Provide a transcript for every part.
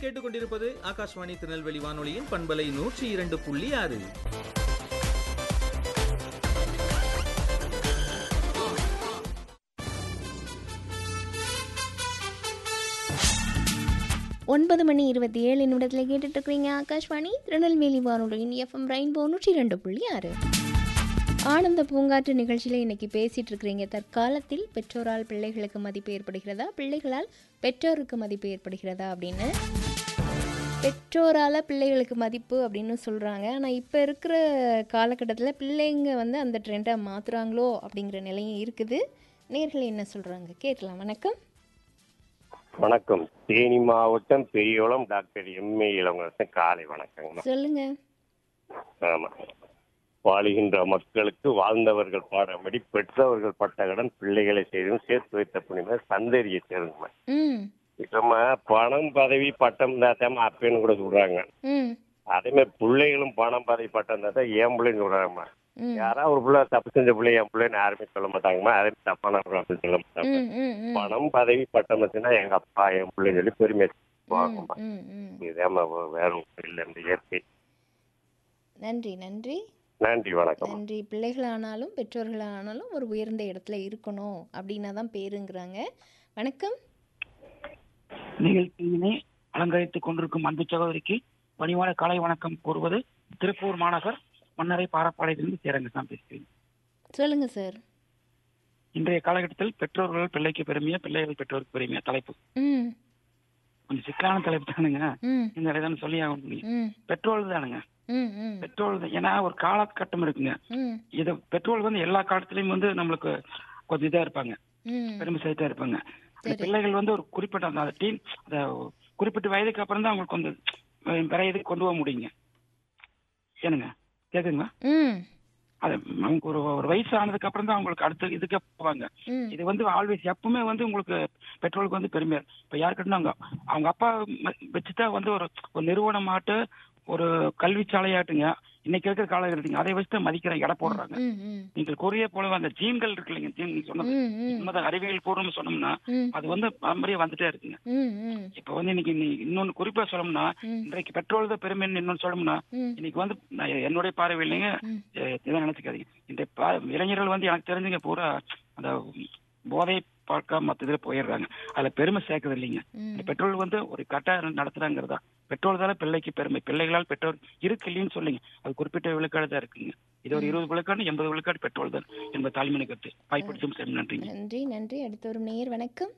கேட்டுக்கொண்டிருப்பது ஆகாஷ்வாணி திருநெல்வேலி வானொலியின் பண்பலை நூற்றி இரண்டு புள்ளி ஆறு ஒன்பது மணி இருபத்தி ஏழு நிமிடத்தில் கேட்டுட்டு இருக்கிறீங்க ஆகாஷ்வாணி திருநெல்வேலி வானொலியின் எஃப்எம் ரெயின்போ நூற்றி ரெண்டு புள்ளி ஆறு ஆனந்த பூங்காற்று நிகழ்ச்சியில் இன்னைக்கு பேசிட்டு இருக்கிறீங்க தற்காலத்தில் பெற்றோரால் பிள்ளைகளுக்கு மதிப்பு ஏற்படுகிறதா பிள்ளைகளால் பெற்றோருக்கு மதிப்பு ஏற்படுகிறதா அப்படின்னு பெற்றோரால் பிள்ளைகளுக்கு மதிப்பு அப்படின்னு சொல்கிறாங்க ஆனால் இப்போ இருக்கிற காலகட்டத்தில் பிள்ளைங்க வந்து அந்த ட்ரெண்டை மாற்றுறாங்களோ அப்படிங்கிற நிலையும் இருக்குது நேர்கள் என்ன சொல்கிறாங்க கேட்கலாம் வணக்கம் வணக்கம் தேனி மாவட்டம் பெரியகுளம் டாக்டர் எம்ஏ இளவரசன் காலை வணக்கங்கம்மா சொல்லுங்க ஆமா வாழுகின்ற மக்களுக்கு வாழ்ந்தவர்கள் பாடபடி பெற்றவர்கள் பட்ட கடன் பிள்ளைகளை செய்தும் சேர்த்து வைத்த புனித சந்ததியை சேருங்கம்மா ம் இப்பமா பணம் பதவி பட்டம் தாத்தாம அப்பேன்னு கூட சொல்றாங்க ம் அதே மாதிரி பிள்ளைகளும் பணம் பதவி பட்டம் தாத்தா என் பிள்ளைன்னு சொல்றாங்கம்மா ம் யாராவது ஒரு பிள்ளை தப்பு செஞ்ச பிள்ளை என் பிள்ளைன்னு யாருமே சொல்ல மாட்டாங்கம்மா அதே மாதிரி தப்பான பிள்ளை அப்படி சொல்ல மாட்டாங்க ம் ம் ம் பணம் பதவி பட்டம் வச்சுன்னா எங்க அப்பா என் பிள்ளைன்னு சொல்லி பெருமை வாங்கம்மா ம் ம் இதாம்மா வேற ஒன்றும் இல்லை இந்த இயற்கை நன்றி நன்றி நன்றி வணக்கம் நன்றி பிள்ளைகளானாலும் பெற்றோர்களானாலும் ஒரு உயர்ந்த இடத்துல இருக்கணும் அப்படின்னா தான் பேருங்கிறாங்க வணக்கம் நிகழ்ச்சியினை அலங்கரித்துக் கொண்டிருக்கும் அன்பு சகோதரிக்கு பணிவான காலை வணக்கம் கூறுவது திருப்பூர் மாநகர் மன்னரை பாரப்பாளையத்திலிருந்து சேரங்கசாமி பேசுகிறேன் சொல்லுங்க சார் இன்றைய காலகட்டத்தில் பெற்றோர்கள் பிள்ளைக்கு பெருமையா பிள்ளைகள் பெற்றோருக்கு பெருமையா தலைப்பு ம் கொஞ்சம் சிக்கலான தலைப்பு தானுங்க ம் இந்த இடம் சொல்லி ஆக முடியும் ம் பெட்ரோல் தானுங்க ம் ம் பெட்ரோல் தான் ஏன்னா ஒரு காலகட்டம் இருக்குங்க ம் இது பெட்ரோல் வந்து எல்லா காலத்துலயும் வந்து நம்மளுக்கு கொஞ்சம் இதா இருப்பாங்க ம் பெருமை சேர்த்தா இருப்பாங்க அந்த சரி. பிள்ளைகள் வந்து ஒரு குறிப்பிட்ட அந்த டீன் அந்த குறிப்பிட்ட வயதுக்கு அப்புறம் தான் அவங்களுக்கு வந்து அஹ், வேற இதுக்கு கொண்டு போக முடியுங்க ஏனுங்க கேக்குங்களா ம் அது அவங்க ஒரு ஒரு வயசு ஆனதுக்கு அப்புறம் தான் அவங்களுக்கு அடுத்த இதுக்கு போவாங்க ம் இது வந்து ஆல்வேஸ் எப்பவுமே வந்து உங்களுக்கு பெட்ரோலுக்கு வந்து பெருமையா இப்ப யாருக்கிட்ட அவங்க அவங்க அப்பா ம- வச்சுதான் வந்து ஒரு ஒரு நிறுவனமாட்டு ஒரு கல்வி சாலையாட்டுங்க இன்னைக்கு இருக்கிற காலகட்டத்துக்கு அதை வச்சு தான் மதிக்கிறாங்க எடை போடுறாங்க ம் ம் நீங்கள் கூறிய போல அந்த ஜீன்கள் இருக்கு இல்லைங்க ஜீன் நீங்க சொன்னது ம் ம் உண்மைதான் அறிவியல் பூர்வம் சொன்னோம்னா ம் அது வந்து பரம்பரையா வந்துட்டே இருக்குங்க ம் ம் இப்ப வந்து இன்னைக்கு நீ இன்னொன்னு குறிப்பா சொல்லணும்னா ம் இன்றைக்கு பெட்ரோல் தான் பெருமைன்னு இன்னொன்னு சொல்லணும்னா ம் இன்னைக்கு வந்து நான் என்னுடைய பார்வையிலைங்க ம். அஹ் இதை நினைச்சுக்காதீங்க இந்த பா- இளைஞர்கள் வந்து எனக்கு தெரிஞ்சுங்க பூரா அந்த போதை பார்க்க மற்ற இதில் போயிடுறாங்க அதுல பெருமை சேர்க்கறது இல்லைங்க ம் இந்த பெட்ரோல் வந்து ஒரு கரெக்டா நடத்துறாங்கிறதா பெட்ரோல் தானே பிள்ளைக்கு பெருமை பிள்ளைகளால் பெட்ரோல் இருக்கு இல்லைன்னு சொல்லுங்க அது குறிப்பிட்ட விழுக்காடு தான் இருக்குங்க இது ஒரு இருபது விழுக்காடு எண்பது விழுக்காடு பெட்ரோல் தான் என்பது தாழ்மையான கருத்து வாய்ப்படுத்தும் சரி நன்றிங்க நன்றி நன்றி அடுத்த ஒரு நேயர் வணக்கம்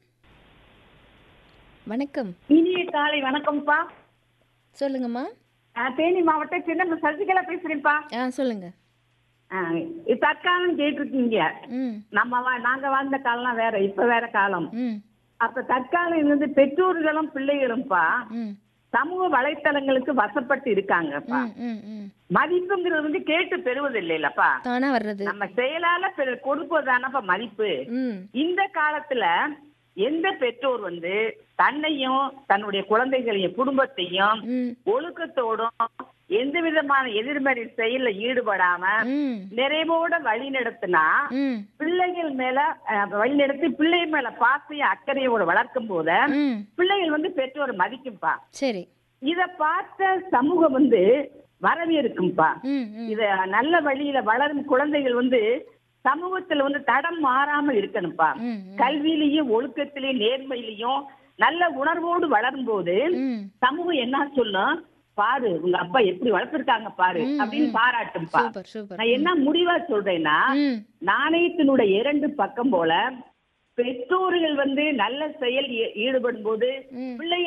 வணக்கம் இனிய காலை வணக்கம்ப்பா சொல்லுங்கம்மா நான் தேனி மாவட்டம் சின்ன சசிகலா பேசுறேன்ப்பா ஆ சொல்லுங்க ஆ, இது தற்காலம் கேட்டிருக்கீங்க ம் நம்ம வா- நாங்க வாழ்ந்த காலம்லாம் வேற இப்ப வேற காலம் ம் அப்ப தற்காலம் வந்து பெற்றோர்களும் பிள்ளைகளும்ப்பா ம் சமூக வலைத்தளங்களுக்கு வசப்பட்டு இருக்காங்கப்பா ம் ம் ம் மதிப்புங்கிறது வந்து கேட்டு பெறுவது இல்லைல்லப்பா தானா வர்றது நம்ம செயலால பெரு- கொடுப்பதுதானப்பா மதிப்பு ம் இந்த காலத்துல எந்த பெற்றோர் வந்து தன்னையும் தன்னுடைய குழந்தைகளையும் குடும்பத்தையும் ம் ஒழுக்கத்தோடும் எந்த விதமான எதிர்மறை செயல்ல ஈடுபடாம ம் நிறைவோட வழி நடத்தினா ம் பிள்ளைகள் மேல அஹ், வழி நடத்தி பிள்ளை மேல பாசைய அக்கறையோட வளர்க்கும் போது ம் பிள்ளைகள் வந்து பெற்றோரை மதிக்கும்பா சரி இத பார்த்த சமூகம் வந்து வரவேற்கும்பா ம் ம் இத நல்ல வழியில வளரும் குழந்தைகள் வந்து சமூகத்துல வந்து தடம் மாறாம இருக்கணும்ப்பா ம் ம் கல்வியிலையும் ஒழுக்கத்திலையும் நேர்மையிலையும் நல்ல உணர்வோடு வளரும் போது ம் சமூகம் என்ன சொல்லும் பாரு உங்க அப்பா எப்படி வளர்த்திருக்காங்க பாரு ம், அப்படின்னு ம். பாராட்டும்பா சூப்பர் சூப்பர் நான் என்ன முடிவா சொல்றேன்னா ம் நாணயத்தினுடைய இரண்டு பக்கம் போல பெற்றோர்கள் வந்து நல்ல செயல் ஈ- ஈடுபடும் போது ம் பிள்ளைகள்